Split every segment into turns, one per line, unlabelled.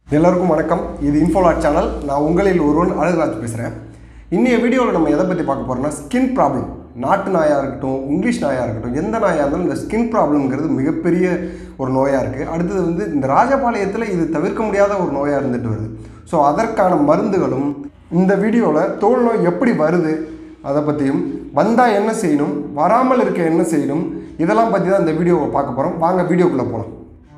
எல்லாருக்கும் வணக்கம் இது இன்ஃபோலாட் சேனல் நான் உங்களில் ஒருவன் அழகுராஜ் பேசுகிறேன் இன்னைய வீடியோவில் நம்ம எதை பற்றி பார்க்க போகிறோம்னா ஸ்கின் ப்ராப்ளம் நாட்டு நாயாக இருக்கட்டும் இங்கிலீஷ் நாயாக இருக்கட்டும் எந்த நாயாக இருந்தாலும் இந்த ஸ்கின் ப்ராப்ளம்ங்கிறது மிகப்பெரிய ஒரு நோயாக இருக்குது அடுத்தது வந்து இந்த ராஜபாளையத்தில் இது தவிர்க்க முடியாத ஒரு நோயாக இருந்துட்டு வருது ஸோ அதற்கான மருந்துகளும் இந்த வீடியோவில் தோல் நோய் எப்படி வருது அதை பற்றியும் வந்தால் என்ன செய்யணும் வராமல் இருக்க என்ன செய்யணும் இதெல்லாம் பற்றி தான் இந்த வீடியோவை பார்க்க போகிறோம் வாங்க வீடியோக்குள்ளே போகலாம்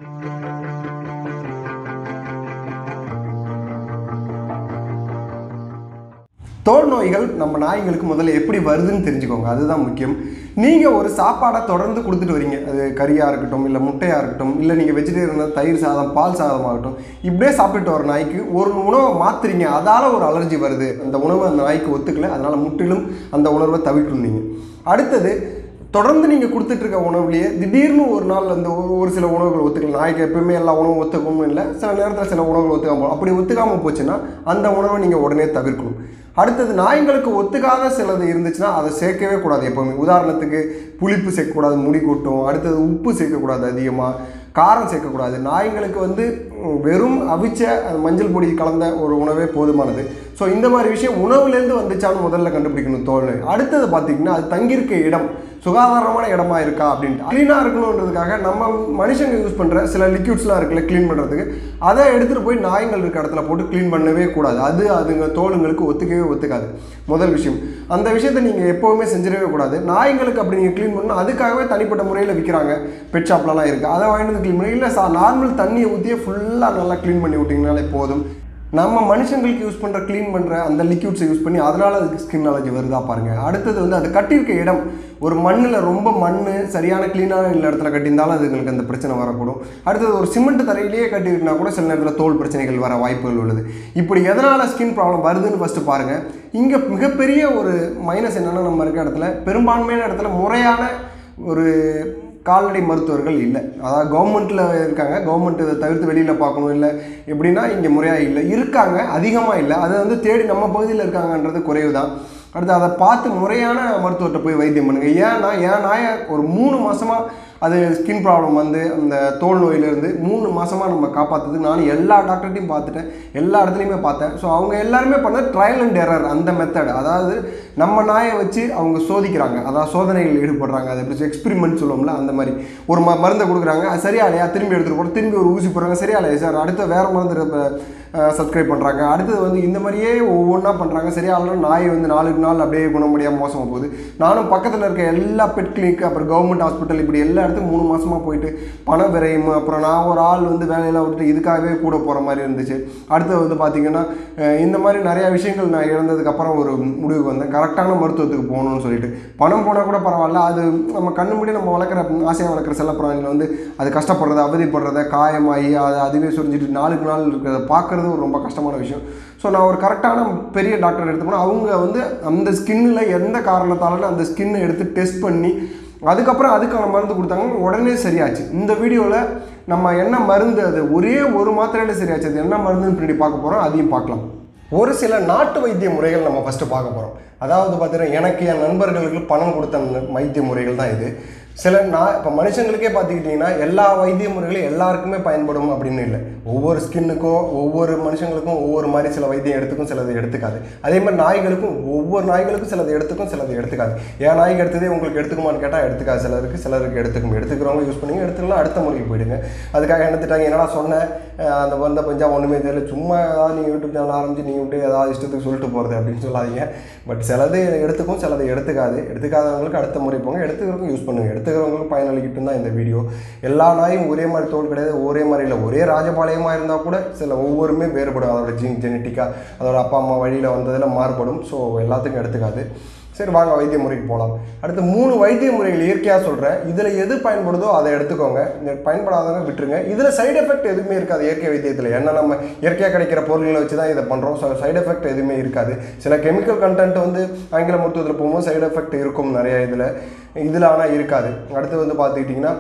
தோல் நோய்கள் நம்ம நாய்களுக்கு முதல்ல எப்படி வருதுன்னு தெரிஞ்சுக்கோங்க அதுதான் முக்கியம் நீங்கள் ஒரு சாப்பாடை தொடர்ந்து கொடுத்துட்டு வரீங்க அது கறியாக இருக்கட்டும் இல்லை முட்டையாக இருக்கட்டும் இல்லை நீங்கள் வெஜிடேரியனாக தயிர் சாதம் பால் சாதமாகட்டும் இப்படியே சாப்பிட்டுட்டு வர நாய்க்கு ஒரு உணவை மாற்றுறீங்க அதால் ஒரு அலர்ஜி வருது அந்த உணவு அந்த நாய்க்கு ஒத்துக்கல அதனால் முற்றிலும் அந்த உணர்வை தவிர்க்கணும் நீங்கள் அடுத்தது தொடர்ந்து நீங்கள் கொடுத்துட்டு இருக்க உணவுலேயே திடீர்னு ஒரு நாள் அந்த ஒரு ஒரு சில உணவுகள் ஒத்துக்கல நாய்க்கு எப்பவுமே எல்லா உணவும் ஒத்துக்கவும் இல்லை சில நேரத்தில் சில உணவுகள் ஒத்துக்காம போகும் அப்படி ஒத்துக்காமல் போச்சுன்னா அந்த உணவை நீங்கள் உடனே தவிர்க்கணும் அடுத்தது நாய்களுக்கு ஒத்துக்காத சிலது இருந்துச்சுன்னா அதை சேர்க்கவே கூடாது எப்போவுமே உதாரணத்துக்கு புளிப்பு சேர்க்கக்கூடாது முடி கொட்டும் அடுத்தது உப்பு சேர்க்கக்கூடாது அதிகமாக காரம் சேர்க்கக்கூடாது நாய்களுக்கு வந்து ம், வெறும் அவிச்ச அந்த மஞ்சள் பொடி கலந்த ஒரு உணவே போதுமானது ஸோ இந்த மாதிரி விஷயம் உணவுலேருந்து வந்துச்சான்னு முதல்ல கண்டுபிடிக்கணும் தோல் அடுத்தது பார்த்தீங்கன்னா அது தங்கியிருக்க இடம் சுகாதாரமான இடமா இருக்கா அப்படின்ட்டு க்ளீனாக இருக்கணுன்றதுக்காக நம்ம மனுஷங்க யூஸ் பண்ணுற சில லிக்யூட்ஸ்லாம் இருக்குல்ல க்ளீன் பண்ணுறதுக்கு அதை எடுத்துகிட்டு போய் நாய்கள் இருக்க இடத்துல போட்டு க்ளீன் பண்ணவே கூடாது அது அதுங்க தோலுங்களுக்கு ஒத்துக்கவே ஒத்துக்காது முதல் விஷயம் அந்த விஷயத்தை நீங்கள் எப்போவுமே செஞ்சிடவே கூடாது நாய்களுக்கு அப்படி நீங்கள் க்ளீன் பண்ணணும் அதுக்காகவே தனிப்பட்ட முறையில் விற்கிறாங்க பெட் ஷாப்லலாம் இருக்குது அதை வாங்கிட்டு வந்து க்ளீன் பண்ணி இல்லை சா நார்மல் தண்ணியை ஊற்றியே ஃபுல்லாக நல்லா க்ளீன் பண்ணி விட்டிங்கனாலே போதும் நம்ம மனுஷங்களுக்கு யூஸ் பண்ணுற க்ளீன் பண்ணுற அந்த லிக்யூட்ஸை யூஸ் பண்ணி அதனால் அதுக்கு ஸ்கின் அலர்ஜி வருதா பாருங்கள் அடுத்தது வந்து அது கட்டியிருக்க இடம் ஒரு மண்ணில் ரொம்ப மண் சரியான க்ளீனான இல்லை இடத்துல கட்டியிருந்தாலும் அதுங்களுக்கு அந்த பிரச்சனை வரக்கூடும் அடுத்தது ஒரு சிமெண்ட் தரையிலேயே கட்டியிருந்தா கூட சில நேரத்தில் தோல் பிரச்சனைகள் வர வாய்ப்புகள் உள்ளது இப்படி எதனால் ஸ்கின் ப்ராப்ளம் வருதுன்னு ஃபஸ்ட்டு பாருங்கள் இங்கே மிகப்பெரிய ஒரு மைனஸ் என்னென்னா நம்ம இருக்க இடத்துல பெரும்பான்மையான இடத்துல முறையான ஒரு கால்நடை மருத்துவர்கள் இல்லை அதாவது கவர்மெண்ட்டில் இருக்காங்க கவர்மெண்ட் இதை தவிர்த்து வெளியில் பார்க்கணும் இல்லை எப்படின்னா இங்கே முறையாக இல்லை இருக்காங்க அதிகமாக இல்லை அதை வந்து தேடி நம்ம பகுதியில் இருக்காங்கன்றது குறைவு தான் அடுத்து அதை பார்த்து முறையான மருத்துவர்கிட்ட போய் வைத்தியம் பண்ணுங்கள் ஏன்னா என் நாயை ஒரு மூணு மாதமாக அது ஸ்கின் ப்ராப்ளம் வந்து அந்த தோல் நோயிலேருந்து மூணு மாதமாக நம்ம காப்பாற்றுது நான் எல்லா டாக்டர்கிட்டையும் பார்த்துட்டேன் எல்லா இடத்துலையுமே பார்த்தேன் ஸோ அவங்க எல்லாருமே பண்ண ட்ரையல் அண்ட் எரர் அந்த மெத்தட் அதாவது நம்ம நாயை வச்சு அவங்க சோதிக்கிறாங்க அதாவது சோதனைகள் ஈடுபடுறாங்க அதை எப்படி எக்ஸ்பிரிமெண்ட் சொல்லுவோம்ல அந்த மாதிரி ஒரு ம மருந்தை கொடுக்குறாங்க அது சரியா இல்லையா திரும்பி எடுத்துகிட்டு போகிறோம் திரும்பி ஒரு ஊசி போடுறாங்க சரியா இல்லையா சார் அடுத்த வேறு மருந்து சப்ஸ்கிரைப் பண்ணுறாங்க அடுத்தது வந்து இந்த மாதிரியே ஒவ்வொன்றா பண்ணுறாங்க சரியா இல்லைனா நாய் வந்து நாளுக்கு நாள் அப்படியே குணமடியாக மோசமாக போகுது நானும் பக்கத்தில் இருக்க எல்லா பெட் கிளினிக் அப்புறம் கவர்மெண்ட் ஹாஸ்பிட்டல் இப்படி எல்லா இடத்துக்கும் மூணு மாதமாக போயிட்டு பண விரயம் அப்புறம் நான் ஒரு ஆள் வந்து வேலையெல்லாம் விட்டுட்டு இதுக்காகவே கூட போகிற மாதிரி இருந்துச்சு அடுத்தது வந்து பார்த்திங்கன்னா அஹ் இந்த மாதிரி நிறையா விஷயங்கள் நான் இழந்ததுக்கப்புறம் ஒரு முடிவுக்கு வந்தேன் கரெக்டான மருத்துவத்துக்கு போகணும்னு சொல்லிட்டு பணம் போனால் கூட பரவாயில்ல அது நம்ம கண்ணு முடி நம்ம வளர்க்குற ஆசையாக வளர்க்குற செல்லப்பிராணிகள் வந்து அது கஷ்டப்படுறத அவதிப்படுறத காயமாகி அது அதுவே சுரிஞ்சிட்டு நாளுக்கு நாள் இருக்கிறத பார்க்குறது ஒரு ரொம்ப கஷ்டமான விஷயம் ஸோ நான் ஒரு கரெக்டான பெரிய டாக்டர் எடுத்து போனால் அவங்க வந்து அந்த ஸ்கின்னில் எந்த காரணத்தாலும் அந்த ஸ்கின்னை எடுத்து டெஸ்ட் பண்ணி அதுக்கப்புறம் அதுக்கான மருந்து கொடுத்தாங்க உடனே சரியாச்சு இந்த வீடியோவில் நம்ம என்ன மருந்து அது ஒரே ஒரு மாத்திரையில சரியாச்சு அது என்ன மருந்துன்னு பின்னாடி பார்க்க போகிறோம் அதையும் பார்க்கலாம் ஒரு சில நாட்டு வைத்திய முறைகள் நம்ம ஃபஸ்ட்டு பார்க்க போகிறோம் அதாவது பார்த்தீங்கன்னா எனக்கு என் நண்பர்களுக்கு பணம் கொடுத்த ந- வைத்திய முறைகள் தான் இது சில நான் இப்போ மனுஷங்களுக்கே பார்த்துக்கிட்டிங்கன்னா எல்லா வைத்திய முறைகளும் எல்லாருக்குமே பயன்படும் அப்படின்னு இல்லை ஒவ்வொரு ஸ்கின்னுக்கும் ஒவ்வொரு மனுஷங்களுக்கும் ஒவ்வொரு மாதிரி சில வைத்தியம் எடுத்துக்கும் சிலது எடுத்துக்காது அதே மாதிரி நாய்களுக்கும் ஒவ்வொரு நாய்களுக்கும் சிலது எடுத்துக்கும் சிலது எடுத்துக்காது என் நாய்க்கு எடுத்ததே உங்களுக்கு எடுத்துக்குமான்னு கேட்டால் எடுத்துக்காது சிலருக்கு சிலருக்கு எடுத்துக்கும் எடுத்துக்கிறவங்க யூஸ் பண்ணுங்க எடுத்துக்கலாம் அடுத்த முறைக்கு போயிடுங்க அதுக்காக எடுத்துட்டாங்க என்னடா சொன்னேன் அஹ் அந்த வந்த பஞ்சா ஒன்றுமே தெரியல சும்மா ஏதாவது நீங்கள் யூடியூப் சேனல் ஆரம்பிச்சு நீங்கள் விட்டு ஏதாவது இஷ்டத்துக்கு சொல்லிட்டு போகிறது அப்படின்னு சொல்லாதீங்க பட் சிலது எடுத்துக்கும் சிலது எடுத்துக்காது எடுத்துக்காதவங்களுக்கு அடுத்த முறை போங்க எடுத்துக்கிறவங்க யூஸ் பண்ணுங்க எடுத்துக்கிறவங்களுக்கு பயனளிக்கிட்டு தான் இந்த வீடியோ எல்லா நாயும் ஒரே மாதிரி தோல் கிடையாது ஒரே மாதிரி இல்லை ஒரே ராஜபாளையமாக இருந்தால் கூட சில ஒவ்வொருமே வேறுபடும் அதோட ஜீன் ஜெனட்டிக்காக அதோட அப்பா அம்மா வழியில் வந்ததில் மாறுபடும் ஸோ எல்லாத்துக்கும் எடுத்துக்காது சரி வாங்க வைத்திய முறைக்கு போகலாம் அடுத்து மூணு வைத்திய முறைகள் இயற்கையாக சொல்கிறேன் இதில் எது பயன்படுதோ அதை எடுத்துக்கோங்க இந்த பயன்படாதவங்க விட்டுருங்க இதில் சைடு எஃபெக்ட் எதுவுமே இருக்காது இயற்கை வைத்தியத்தில் ஏன்னா நம்ம இயற்கையாக கிடைக்கிற பொருட்களை வச்சு தான் இதை பண்ணுறோம் ஸோ சைடு எஃபெக்ட் எதுவுமே இருக்காது சில கெமிக்கல் கண்டென்ட் வந்து ஆங்கில மருத்துவத்தில் போகும்போது சைடு எஃபெக்ட் இருக்கும் நிறைய இதில் இதில் ஆனால் இருக்காது அடுத்து வந்து பார்த்துக்கிட்டிங்கன்னா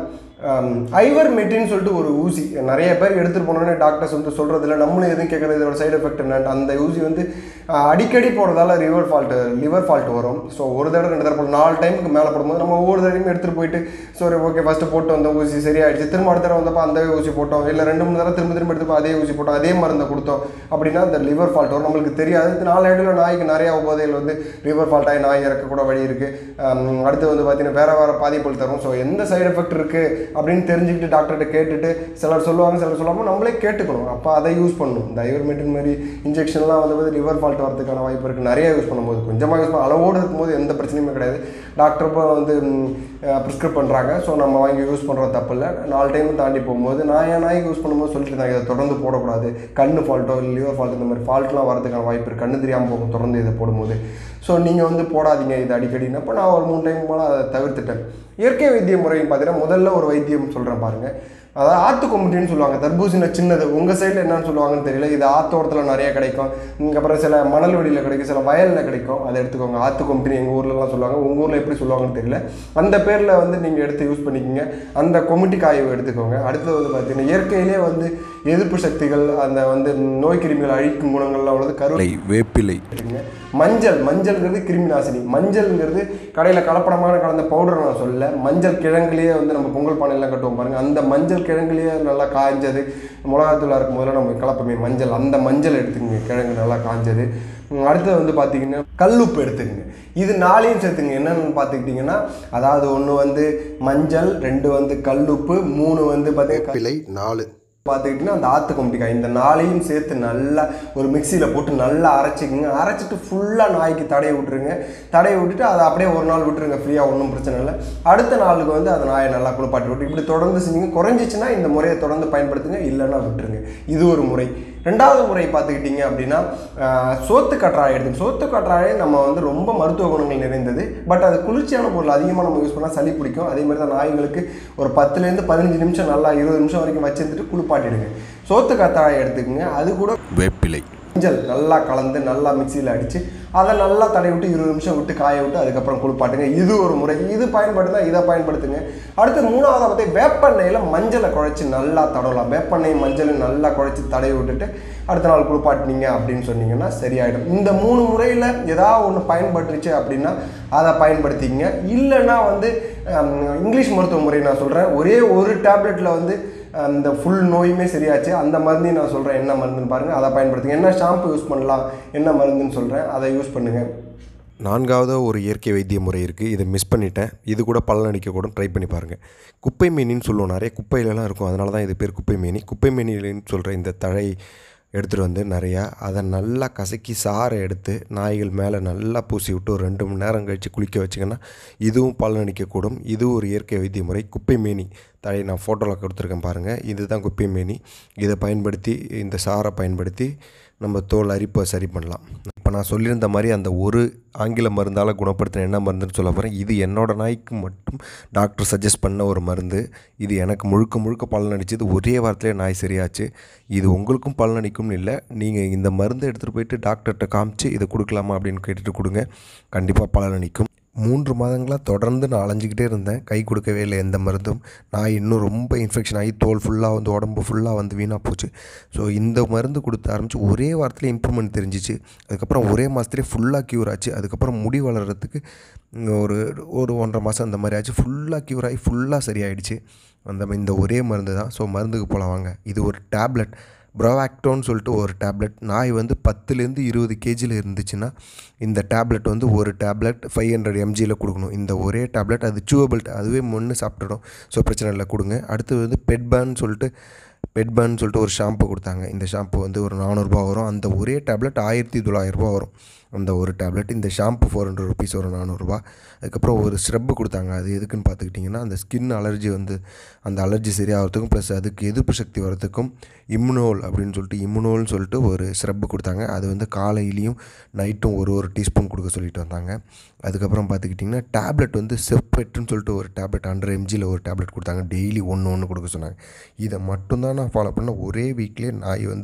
ஐவர் மெட்டின்னு சொல்லிட்டு ஒரு ஊசி நிறைய பேர் எடுத்துகிட்டு போனோன்னே டாக்டர்ஸ் வந்து சொல்கிறது இல்லை நம்மளும் எதுவும் கேட்குறது இதோட சைடு எஃபெக்ட் என்ன அந்த ஊசி வந்து அஹ், அடிக்கடி போடுறதால லிவர் ஃபால்ட்டு லிவர் ஃபால்ட் வரும் ஸோ ஒரு தடவை ரெண்டு தடவை போடும் நாலு டைமுக்கு மேலே போடும்போது நம்ம ஒவ்வொரு தடவையும் எடுத்துகிட்டு போயிட்டு சரி ஓகே ஃபஸ்ட்டு போட்டு வந்த ஊசி சரியாயிடுச்சு திரும்ப அடுத்த தடவை வந்தப்போ அந்த ஊசி போட்டோம் இல்லை ரெண்டு மூணு தடவை திரும்ப திரும்ப எடுத்தப்போ அதே ஊசி போட்டோம் அதே மருந்தை கொடுத்தோம் அப்படின்னா அந்த லிவர் ஃபால்ட் வரும் நம்மளுக்கு தெரியாது இது நாலு இடத்துல நாய்க்கு நிறையா உபதைகள் வந்து லிவர் ஃபால்ட் ஆகி நாய் இறக்கக்கூட வழி இருக்குது அடுத்து வந்து பார்த்தீங்கன்னா வேறு வேறு பாதிப்புகள் தரும் ஸோ எந்த சைடு எஃபெக்ட் இருக்குது அப்படின்னு தெரிஞ்சுக்கிட்டு டாக்டர்கிட்ட கேட்டுட்டு சிலர் சொல்லுவாங்க சிலர் சொல்லாமல் நம்மளே கேட்டுக்கணும் அப்போ அதை யூஸ் பண்ணணும் இந்த ஐவர்மெட்டின் மாதிரி இன்ஜெக்ஷன்லாம் வந்து லிவர் ஃபால்ட் வரதுக்கான வாய்ப்பு இருக்குது நிறைய யூஸ் பண்ணும்போது கொஞ்சமாக யூஸ் பண்ண அளவோடு இருக்கும்போது எந்த பிரச்சனையுமே கிடையாது டாக்டர் இப்போ வந்து ப்ரிஸ்கிரைப் பண்ணுறாங்க ஸோ நம்ம வாங்கி யூஸ் பண்ணுறது தப்பு இல்லை நாலு டைம் தாண்டி போகும்போது நான் என் நாய்க்கு யூஸ் பண்ணும்போது சொல்லிட்டு இருந்தாங்க இதை தொடர்ந்து போடக்கூடாது கண்ணு ஃபால்ட்டோ இல்லை லிவர் ஃபால்ட் இந்த மாதிரி ஃபால்ட்லாம் வரதுக்கான வாய்ப்பு இருக்குது கண்ணு தெரியாமல் போகும் தொடர்ந்து இதை போடும்போது ஸோ நீங்கள் வந்து போடாதீங்க இது அடிக்கடினப்போ நான் ஒரு மூணு டைம் போல் அதை தவிர்த்துட்டேன் இயற்கை வைத்திய முறைன்னு பார்த்தீங்கன்னா முதல்ல ஒரு வைத்தியம் சொல்கிறேன் பாருங்கள் அதாவது ஆத்து கொம்புட்டின்னு சொல்லுவாங்க தர்பூசணி சின்னது உங்கள் சைடில் என்னன்னு சொல்லுவாங்கன்னு தெரியல இது ஆத்தோட்டத்தில் நிறைய கிடைக்கும் இங்க அப்புறம் சில மணல் வெளியில் கிடைக்கும் சில வயலில் கிடைக்கும் அதை எடுத்துக்கோங்க ஆத்து கொம்புட்டின்னு எங்கள் ஊர்லலாம் சொல்லுவாங்க உங்கள் ஊரில் எப்படி சொல்லுவாங்கன்னு தெரியல அந்த பேரில் வந்து நீங்கள் எடுத்து யூஸ் பண்ணிக்கிங்க அந்த கொமிட்டி காயை எடுத்துக்கோங்க அடுத்தது வந்து பார்த்தீங்கன்னா இயற்கையிலே வந்து எதிர்ப்பு சக்திகள் அந்த வந்து நோய் கிருமிகள் அழிக்கும் குணங்கள்லாம் உள்ளது கரு
வேப்பிலை
எடுத்துக்கங்க மஞ்சள் மஞ்சள்ங்கிறது கிருமி நாசினி மஞ்சள்ங்கிறது கடையில் கலப்படமான கலந்த பவுடர் நான் சொல்லல மஞ்சள் கிழங்குலேயே வந்து நம்ம பொங்கல் பானையெல்லாம் கட்டுவோம் பாருங்க அந்த மஞ்சள் கிழங்குலேயே நல்லா காய்ஞ்சது மிளகாத்தூளாக இருக்கும் போதெல்லாம் நம்ம கலப்பமே மஞ்சள் அந்த மஞ்சள் எடுத்துக்கங்க கிழங்கு நல்லா காய்ஞ்சது உம், அடுத்தது வந்து பார்த்தீங்கன்னா கல்லுப்பு எடுத்துக்கங்க இது நாளையும் சேர்த்துங்க என்னென்னு பார்த்துக்கிட்டிங்கன்னா அதாவது ஒன்று வந்து மஞ்சள் ரெண்டு வந்து கல்லுப்பு மூணு வந்து பார்த்தீங்கன்னா
வேப்பிலை நாலு
பார்த்துக்கிட்டிங்கன்னா அந்த ஆத்து கொம்பிக்காய் இந்த நாளையும் சேர்த்து நல்லா ஒரு மிக்சியில் போட்டு நல்லா அரைச்சிக்கங்க அரைச்சிட்டு ஃபுல்லாக நாய்க்கு தடவி விட்டுருங்க தடவி விட்டுட்டு அதை அப்படியே ஒரு நாள் விட்டுருங்க ஃப்ரீயாக ஒன்றும் பிரச்சனை இல்லை அடுத்த நாளுக்கு வந்து அந்த நாயை நல்லா குளிப்பாட்டி விட்டு இப்படி தொடர்ந்து செஞ்சீங்க குறைஞ்சிச்சுன்னா இந்த முறையை தொடர்ந்து பயன்படுத்துங்க இல்லைன்னா விட்டுருங்க இது ஒரு முறை ரெண்டாவது முறை பார்த்துக்கிட்டிங்க அப்படின்னா ஆஹ், சோத்து கற்றாழை எடுத்துங்க சோத்து கற்றாழை நம்ம வந்து ரொம்ப மருத்துவ குணங்கள் நிறைந்தது பட் அது குளிர்ச்சியான பொருள் அதிகமாக நம்ம யூஸ் பண்ணால் சளி பிடிக்கும் அதே மாதிரி தான் நாய்களுக்கு ஒரு பத்துலேருந்து பதினஞ்சு நிமிஷம் நல்லா இருபது நிமிஷம் வரைக்கும் வச்சிருந்துட்டு குளிப்பாட்டிடுங்க சோத்து கற்றாழை எடுத்துக்கங்க அது கூட
வேப்பிலை
மஞ்சள் நல்லா கலந்து நல்லா மிக்சியில் அடித்து அதை நல்லா தடவி விட்டு இருபது நிமிஷம் விட்டு காய விட்டு அதுக்கப்புறம் குளிப்பாட்டுங்க இது ஒரு முறை இது பயன்படுத்தினா இதை பயன்படுத்துங்க அடுத்து மூணாவது பார்த்தி வேப்பெண்ணெயில் மஞ்சளை குழச்சி நல்லா தடவலாம் வேப்பெண்ணெய் மஞ்சளும் நல்லா குழச்சி தடவி விட்டுட்டு அடுத்த நாள் குளிப்பாட்டினீங்க அப்படின்னு சொன்னீங்கன்னா சரியாயிடும் இந்த மூணு முறையில் ஏதாவது ஒன்று பயன்பட்டுருச்சு அப்படின்னா அதை பயன்படுத்திக்கங்க இல்லைன்னா வந்து ஹம், இங்கிலீஷ் மருத்துவ முறை நான் சொல்கிறேன் ஒரே ஒரு டேப்லெட்டில் வந்து அந்த ஃபுல் நோயுமே சரியாச்சு அந்த மருந்தையும் நான் சொல்கிறேன் என்ன மருந்துன்னு பாருங்கள் அதை பயன்படுத்துங்க என்ன ஷாம்பு யூஸ் பண்ணலாம் என்ன மருந்துன்னு சொல்கிறேன் அதை யூஸ் பண்ணுங்கள்
நான்காவது ஒரு இயற்கை வைத்திய முறை இருக்குது இதை மிஸ் பண்ணிட்டேன் இது கூட பலனடிக்க கூட ட்ரை பண்ணி பாருங்கள் குப்பை மேனின்னு சொல்லுவோம் நிறைய குப்பையிலலாம் இருக்கும் அதனால தான் இது பேர் குப்பை மேனி குப்பை மேனின்னு சொல்கிற இந்த தழை எடுத்துகிட்டு வந்து நிறையா அதை நல்லா கசக்கி சாறை எடுத்து நாய்கள் மேலே நல்லா பூசி விட்டு ஒரு ரெண்டு மணி நேரம் கழித்து குளிக்க வச்சிங்கன்னா இதுவும் பலனடிக்கக்கூடும் இது ஒரு இயற்கை வைத்திய முறை குப்பை மேனி தழை நான் ஃபோட்டோவில் கொடுத்துருக்கேன் பாருங்கள் இதுதான் குப்பை மேனி இதை பயன்படுத்தி இந்த சாறை பயன்படுத்தி நம்ம தோல் அரிப்பை சரி பண்ணலாம் இப்போ நான் சொல்லியிருந்த மாதிரி அந்த ஒரு ஆங்கில மருந்தால் குணப்படுத்தின என்ன மருந்துன்னு சொல்ல போகிறேன் இது என்னோட நாய்க்கு மட்டும் டாக்டர் சஜஸ்ட் பண்ண ஒரு மருந்து இது எனக்கு முழுக்க முழுக்க பலனடிச்சது ஒரே வாரத்திலே நாய் சரியாச்சு இது உங்களுக்கும் பலனடிக்கும்னு இல்லை நீங்கள் இந்த மருந்தை எடுத்துகிட்டு போயிட்டு டாக்டர்கிட்ட காமிச்சு இதை கொடுக்கலாமா அப்படின்னு கேட்டுட்டு கொடுங்க கண்டிப்பாக பலனளிக்கும் மூன்று மாதங்களாக தொடர்ந்து நான் அலைஞ்சிக்கிட்டே இருந்தேன் கை கொடுக்கவே இல்லை எந்த மருந்தும் நான் இன்னும் ரொம்ப இன்ஃபெக்ஷன் ஆகி தோல் ஃபுல்லாக வந்து உடம்பு ஃபுல்லாக வந்து வீணாக போச்சு ஸோ இந்த மருந்து கொடுத்து ஆரம்பித்து ஒரே வாரத்தில் இம்ப்ரூவ்மெண்ட் தெரிஞ்சிச்சு அதுக்கப்புறம் ஒரே மாதத்துலேயே ஃபுல்லாக க்யூர் ஆச்சு அதுக்கப்புறம் முடி வளர்கிறதுக்கு ஒரு ஒரு ஒன்றரை மாதம் அந்த மாதிரி ஆச்சு ஃபுல்லாக க்யூர் ஆகி ஃபுல்லாக சரியாயிடுச்சு அந்த ம- இந்த ஒரே மருந்து தான் ஸோ மருந்துக்கு போகலாம் வாங்க இது ஒரு டேப்லெட் ப்ரோவாக்டோன்னு சொல்லிட்டு ஒரு டேப்லெட் நாய் வந்து பத்துலேருந்து இருபது கேஜியில் இருந்துச்சுன்னா இந்த டேப்லெட் வந்து ஒரு டேப்லெட் ஃபைவ் ஹண்ட்ரட் எம்ஜியில் கொடுக்கணும் இந்த ஒரே டேப்லெட் அது சூவபிள் அதுவே முன்னு சாப்பிட்டுடும் ஸோ பிரச்சனை இல்லை கொடுங்க அடுத்தது வந்து பெட்பான்னு சொல்லிட்டு பெட்பான்னு சொல்லிட்டு ஒரு ஷாம்பு கொடுத்தாங்க இந்த ஷாம்பு வந்து ஒரு நானூறுரூபா வரும் அந்த ஒரே டேப்லெட் ஆயிரத்தி தொள்ளாயிரரூபா வரும் அந்த ஒரு டேப்லெட் இந்த ஷாம்பு ஃபோர் ஹண்ட்ரட் ருபீஸ் ஒரு நானூறுரூபா அதுக்கப்புறம் ஒரு ஸ்க்ரப்பு கொடுத்தாங்க அது எதுக்குன்னு பார்த்துக்கிட்டிங்கன்னா அந்த ஸ்கின் அலர்ஜி வந்து அந்த அலர்ஜி சரியாகிறதுக்கும் ப்ளஸ் அதுக்கு எதிர்ப்பு சக்தி வரதுக்கும் இம்முனோல் அப்படின்னு சொல்லிட்டு இம்முனோல்னு சொல்லிட்டு ஒரு ஸ்ரப்பு கொடுத்தாங்க அது வந்து காலையிலையும் நைட்டும் ஒரு ஒரு டீஸ்பூன் கொடுக்க சொல்லிட்டு வந்தாங்க அதுக்கப்புறம் பார்த்துக்கிட்டிங்கன்னா டேப்லெட் வந்து செப்பெட்டுன்னு சொல்லிட்டு ஒரு டேப்லெட் ஹண்ட்ரட் எம்ஜியில் ஒரு டேப்லெட் கொடுத்தாங்க டெய்லி ஒன்று ஒன்று கொடுக்க சொன்னாங்க இதை மட்டும்தான் நான் ஃபாலோ பண்ண ஒரே வீக்லேயே நாய் வந்து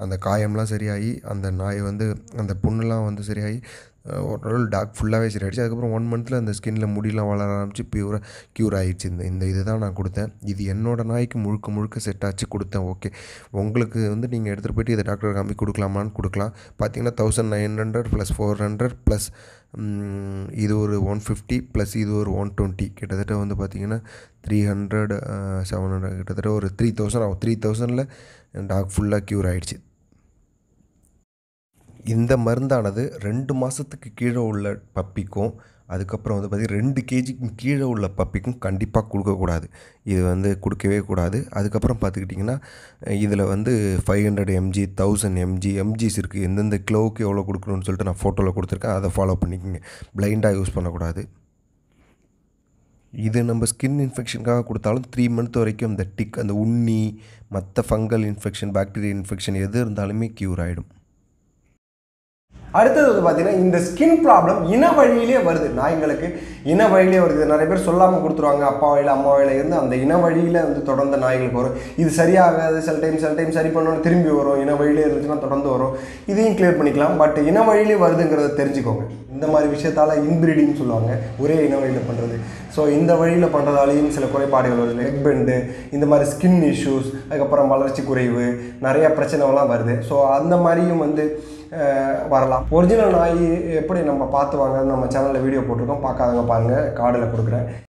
அந்த காயம்லாம் சரியாகி அந்த நாய் வந்து அந்த புண்ணுலாம் வந்து சரியாகி அஹ், ஒரு நாள் டாக் ஃபுல்லாகவே சரியாயிடுச்சு அதுக்கப்புறம் ஒன் மந்தில் அந்த ஸ்கின்ல முடியெலாம் வளர ஆரம்பிச்சு பியூராக க்யூர் ஆயிடுச்சு இந்த இந்த இது தான் நான் கொடுத்தேன் இது என்னோட நாய்க்கு முழுக்க முழுக்க செட் ஆச்சு கொடுத்தேன் ஓகே உங்களுக்கு வந்து நீங்கள் எடுத்துகிட்டு போயிட்டு இதை டாக்டர் காமி கொடுக்கலாமான்னு கொடுக்கலாம் பார்த்தீங்கன்னா thousand nine hundred plus four hundred plus இது ஒரு ஒன் ஃபிஃப்டி ப்ளஸ் இது ஒரு ஒன் டுவெண்ட்டி கிட்டத்தட்ட வந்து பார்த்தீங்கன்னா த்ரீ ஹண்ட்ரட் செவன் ஹண்ட்ரட் கிட்டத்தட்ட ஒரு த்ரீ தௌசண்ட் ஆகும் த்ரீ தௌசண்டில் டாக் ஃபுல்லாக க்யூர் ஆயிடுச்சு இந்த மருந்தானது ரெண்டு மாதத்துக்கு கீழே உள்ள பப்பிக்கும் அதுக்கப்புறம் வந்து பார்த்திங்கன்னா ரெண்டு கேஜிக்கு கீழே உள்ள பப்பிக்கும் கண்டிப்பாக கொடுக்கக்கூடாது இது வந்து கொடுக்கவே கூடாது அதுக்கப்புறம் பார்த்துக்கிட்டிங்கன்னா இதில் வந்து five hundred mg thousand mg mgs இருக்குது எந்தெந்த கிலோவுக்கு எவ்வளோ கொடுக்கணும்னு சொல்லிட்டு நான் ஃபோட்டோவில் கொடுத்துருக்கேன் அதை ஃபாலோ பண்ணிக்கோங்க பிளைண்டாக யூஸ் பண்ணக்கூடாது இது நம்ம ஸ்கின் இன்ஃபெக்ஷனுக்காக கொடுத்தாலும் த்ரீ மந்த் வரைக்கும் அந்த டிக் அந்த உண்ணி மற்ற ஃபங்கல் இன்ஃபெக்ஷன் பாக்டீரியா இன்ஃபெக்ஷன் எது இருந்தாலுமே க்யூர் ஆகிடும்
அடுத்தது வந்து பார்த்தீங்கன்னா இந்த ஸ்கின் ப்ராப்ளம் இன வழியிலே வருது நாய்ங்களுக்கு இன வழியிலே வருது நிறைய பேர் சொல்லாமல் கொடுத்துருவாங்க அப்பா வழியில் அம்மா வழியில் இருந்து அந்த இன வழியில் வந்து தொடர்ந்து நாய்களுக்கு வரும் இது சரியாகாது சில டைம் சில டைம் சரி பண்ணணும் திரும்பி வரும் இன வழியிலே இருந்துச்சுன்னா தொடர்ந்து வரும் இதையும் கிளியர் பண்ணிக்கலாம் பட் இன வழியிலே வருதுங்கிறத தெரிஞ்சுக்கோங்க இந்த மாதிரி விஷயத்தால் இன்பிரீடிங் சொல்லுவாங்க ஒரே இன வழியில் பண்ணுறது ஸோ இந்த வழியில் பண்ணுறதாலையும் சில குறைபாடுகள் வருது லெக் பெண்டு இந்த மாதிரி ஸ்கின் இஷ்யூஸ் அதுக்கப்புறம் வளர்ச்சி குறைவு நிறைய பிரச்சனைலாம் வருது ஸோ அந்த மாதிரியும் வந்து அஹ், வரலாம் ஒரிஜினல் நாய் எப்படி நம்ம பார்த்து வாங்க நம்ம சேனலில் வீடியோ போட்டிருக்கோம் பார்க்காதவங்க பாருங்கள் கார்டில் கொடுக்குறேன்